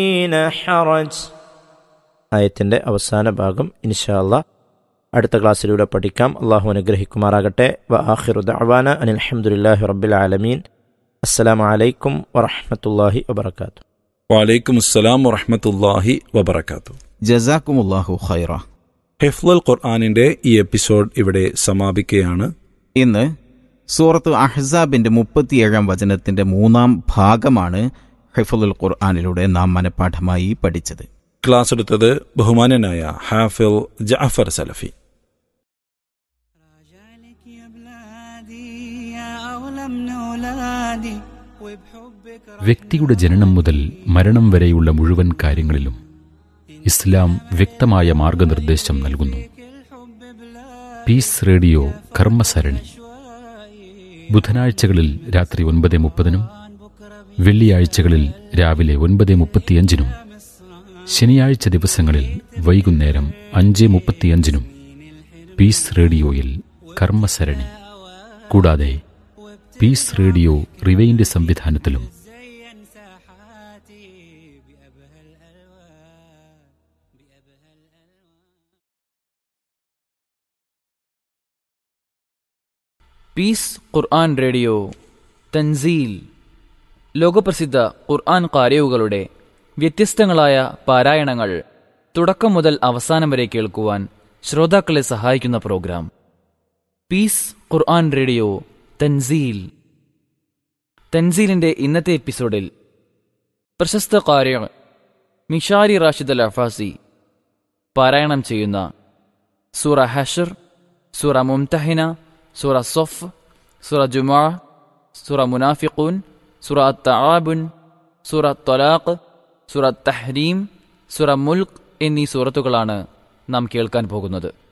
حرج ആയത്തിൻ്റെ അവസാന ഭാഗം ഇൻഷാല്ല അടുത്ത ക്ലാസ്സിലൂടെ പഠിക്കാം അള്ളാഹു അനുഗ്രഹിക്കുമാറാകട്ടെ വ ആഖിറു ദഅവാന അനിൽ ഹംദുലില്ലാഹി റബ്ബിൽ ആലമീൻ അസ്സലാമു അലൈക്കും വറഹ്മത്തുള്ളാഹി വബറകാതുഹു വലൈക്കും അസ്സലാം വറഹമത്തല്ലാഹി വബർക്കാത്തു ജസാക്കുമുല്ലാഹു ഖൈറ ഹിഫ്ലുൽ ഖുർആാനിന്റെ ഈ എപ്പിസോഡ് ഇവിടെ സമാപിക്കുകയാണ് ഇന്ന് സൂറത്ത് അഹ്സാബിന്റെ മുപ്പത്തിയേഴാം വചനത്തിന്റെ മൂന്നാം ഭാഗമാണ് ഹിഫുൽ ഖുർആാനിലൂടെ നാം മനഃപ്പാഠമായി പഠിച്ചത് ക്ലാസ് എടുത്തത് ബഹുമാനനായ ഹാഫിൽ ജാഫർ സലഫി راجعلك يا بلادي يا أغلى من أولادي وبحبك വ്യക്തിയുടെ ജനനം മുതൽ മരണം വരെയുള്ള മുഴുവൻ കാര്യങ്ങളിലും ഇസ്ലാം വ്യക്തമായ മാർഗനിർദ്ദേശം നൽകുന്നു الحب بلا പീസ് റേഡിയോ കർമ്മസരണി ബുധനാഴ്ചകളിൽ രാത്രി ഒൻപത് മുപ്പതിനും വെള്ളിയാഴ്ചകളിൽ രാവിലെ ഒൻപത് മുപ്പത്തിയഞ്ചിനും ശനിയാഴ്ച ദിവസങ്ങളിൽ വൈകുന്നേരം അഞ്ച് മുപ്പത്തിയഞ്ചിനും പീസ് റേഡിയോയിൽ കർമ്മസരണി കൂടാതെ പീസ് റേഡിയോ റിവൈൻഡ് സംവിധാനത്തിലും زين ساحاتي بأبهى الألوان بأبهى الألوان പീസ് ഖുർആൻ റേഡിയോ തൻസീൽ ലോകപ്രസിദ്ധ ഖുർആൻ കാരയുകളുടെ വ്യത്യസ്തങ്ങളായ പാരായണങ്ങൾ തുടക്കം മുതൽ അവസാനം വരെ കേൾക്കുവാൻ ശ്രോതാക്കളെ സഹായിക്കുന്ന പ്രോഗ്രാം പീസ് ഖുർആൻ റേഡിയോ തൻസീൽ തൻസീലിന്റെ ഇന്നത്തെ എപ്പിസോഡിൽ പ്രശസ്ത കാര്യ മിഷാരി റാഷിദ് അൽ അഫാസി പാരായണം ചെയ്യുന്ന സൂറ ഹഷർ സൂറ മുംതഹിന സൂറ സൊഫ് സൂറ ജുമാ സൂറ മുനാഫിഖൂൻ സൂറ തആബുൻ സൂറ തൊലാഖ് സൂറ തഹ്രീം സൂറ മുൽക്ക് എന്നീ സൂറത്തുകളാണ് നാം കേൾക്കാൻ പോകുന്നത്